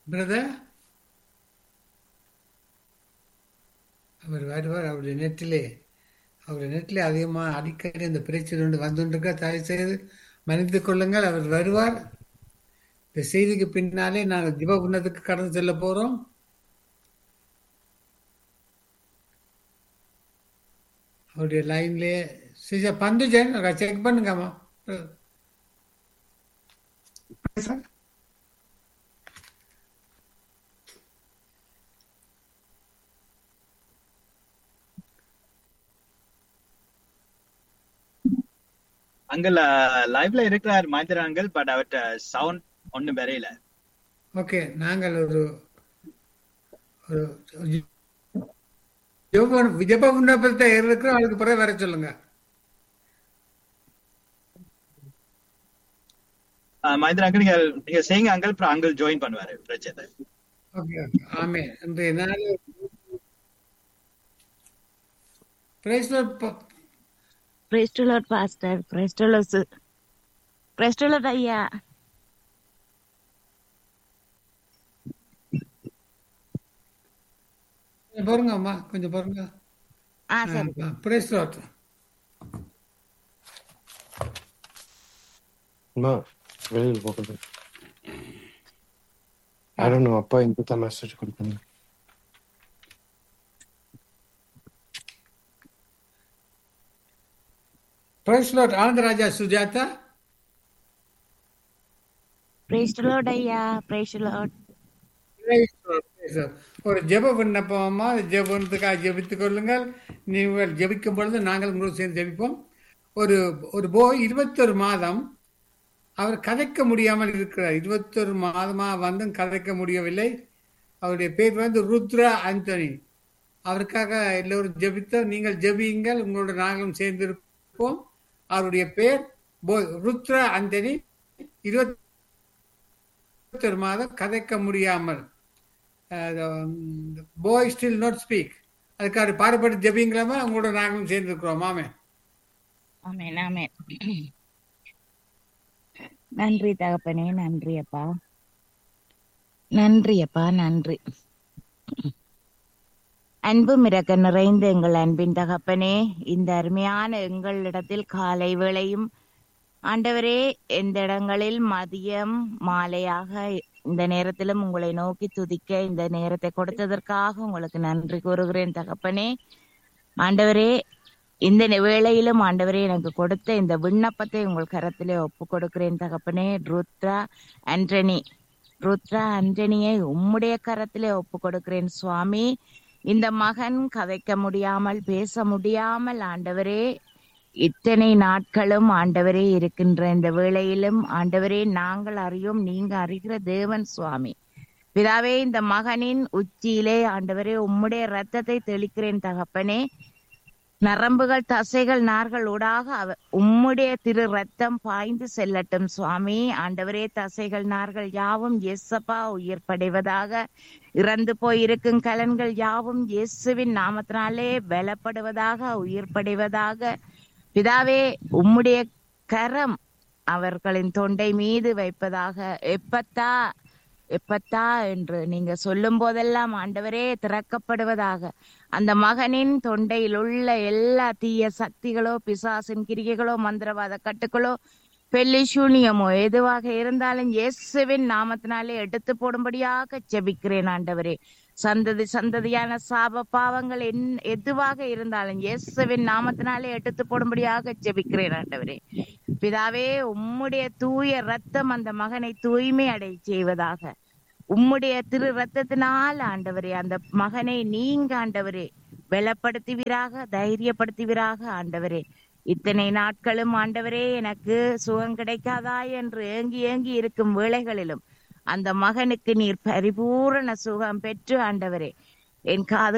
Brother அவர் வருவார் அவருடைய நெட்டிலே அவருடைய நெட்டிலே அதிகமாக அடிக்கடி இந்த பிரச்சனை ஒன்று வந்துருக்க தயவு செய்து மன்னித்து கொள்ளுங்கள் அவர் வருவார் இந்த செய்திக்கு பின்னாலே நாங்கள் ஜிப உன்னத்துக்கு கடந்து செல்ல போறோம் அவருடைய லைன்லயே சிஜா பந்துஜன் செக் பண்ணுங்கம்மா சார் அங்கல் லைவ்ல இருக்கிறார் மகேந்திர அங்கிள் பட் அவர்கிட்ட சவுண்ட் ஒண்ணும் வரையில ஓகே நாங்கள் ஒரு ஒரு ஜெப ஜெப விண்ணப்பத்தை இருக்கிறோம் அதுக்கு பிறகு வர சொல்லுங்க மகேந்திர அங்கிள் நீங்க நீங்க செய்யுங்க அங்கிள் அப்புறம் அங்கிள் ஜாயின் பண்ணுவாரு பிரச்சனை ஓகே ஓகே ஆமே இன்றைய நாள் praise Praise the Lord, Pastor. Praise the Lord, sir. Praise the Lord, ஐயா பாருங்க அம்மா கொஞ்சம் பாருங்க ஆ சரி பிரைஸ் லாட் அம்மா வெளியில் போகுது I don't know அப்பா எங்க தான் மெசேஜ் கொடுக்கணும் praise lord Anandaraja Sujatha Praise the Lord, ஐயா Praise the Lord. Praise Lord, praise Lord. ஒரு ஜெப விண்ணப்பமா ஜெபத்துக்காக ஜெபித்துக் கொள்ளுங்கள் நீங்கள் ஜெபிக்கும் பொழுது நாங்கள் உங்களுக்கு சேர்ந்து ஜெபிப்போம் ஒரு ஒரு போய் இருபத்தொரு மாதம் அவர் கதைக்க முடியாமல் இருக்கிறார் இருபத்தொரு மாதமா வந்தும் கதைக்க முடியவில்லை அவருடைய பேர் வந்து ருத்ரா ஆந்தனி அவருக்காக எல்லோரும் ஜெபித்தோம் நீங்கள் ஜெபியுங்கள் உங்களோட நாங்களும் சேர்ந்திருப்போம் அவருடைய பேர் போ- ருத்ரா ஆந்தனி இருபத்தி இருபத்தொரு மாதம் கதைக்க முடியாமல் போய் ஸ்டில் நாட் ஸ்பீக் அதுக்காக பாடுபட்டு ஜெபிங்களாமா உங்களோட நாங்களும் சேர்ந்துருக்கிறோம் மாமே ஆமென் ஆமென் நன்றி தகப்பனே நன்றி அப்பா நன்றி அப்பா நன்றி அன்பு மிரக்க நிறைந்த எங்கள் அன்பின் தகப்பனே இந்த அருமையான எங்களிடத்தில் காலை வேளையும் ஆண்டவரே எந்த இடங்களில் மதியம் மாலையாக இந்த நேரத்திலும் உங்களை நோக்கி துதிக்க இந்த நேரத்தை கொடுத்ததற்காக உங்களுக்கு நன்றி கூறுகிறேன் தகப்பனே ஆண்டவரே இந்த நே- வேளையிலும் ஆண்டவரே எனக்கு கொடுத்த இந்த விண்ணப்பத்தை உங்கள் கரத்திலே ஒப்பு கொடுக்கிறேன் தகப்பனே ருத்ரா ஆண்டனி ருத்ரா ஆண்டனியை உம்முடைய கரத்திலே ஒப்பு கொடுக்கிறேன் சுவாமி இந்த மகன் கதைக்க முடியாமல் பேச முடியாமல் ஆண்டவரே இத்தனை நாட்களும் ஆண்டவரே இருக்கின்ற இந்த வேளையிலும் ஆண்டவரே நாங்கள் அறியோம் நீங்க அறிகிற தேவன் சுவாமி பிதாவே இந்த மகனின் உச்சியிலே ஆண்டவரே உம்முடைய ரத்தத்தை தெளிக்கிறேன் தகப்பனே நரம்புகள் தசைகள் நார்கள் ஊடாக அவ- உம்முடைய திரு ரத்தம் பாய்ந்து செல்லட்டும் சுவாமி ஆண்டவரே தசைகள் நார்கள் யாவும் எஸ்ஸப்பா உயிர் படைவதாக இறந்து போயிருக்கும் கலன்கள் யாவும் இயேசுவின் நாமத்தினாலே பலப்படுவதாக உயிர் படைவதாக பிதாவே உம்முடைய கரம் அவர்களின் தொண்டை மீது வைப்பதாக எப்பத்தா எப்பத்தா என்று நீங்க சொல்லும் போதெல்லாம் ஆண்டவரே திறக்கப்படுவதாக அந்த மகனின் தொண்டையில் உள்ள எல்லா தீய சக்திகளோ பிசாசின் கிரிகைகளோ மந்திரவாத கட்டுகளோ பெல்லி சூனியமோ எதுவாக இருந்தாலும் இயேசுவின் நாமத்தினாலே எடுத்து போடும்படியாக ஜெபிக்கிறேன் ஆண்டவரே சந்ததி சந்ததியான சாப பாவங்கள் என் எதுவாக இருந்தாலும் இயேசுவின் நாமத்தினாலே எடுத்து போடும்படியாக ஜெபிக்கிறேன் ஆண்டவரே பிதாவே உம்முடைய தூய ரத்தம் அந்த மகனை தூய்மை அடை செய்வதாக உம்முடைய திரு ரத்தத்தினால் ஆண்டவரே அந்த மகனை நீங்க ஆண்டவரே பலப்படுத்துவீராக தைரியப்படுத்துவீராக ஆண்டவரே இத்தனை நாட்களும் ஆண்டவரே எனக்கு சுகம் கிடைக்காதா என்று ஏங்கி ஏங்கி இருக்கும் வேளைகளிலும் அந்த மகனுக்கு நீர் பரிபூரண சுகம் பெற்று ஆண்டவரே என் காது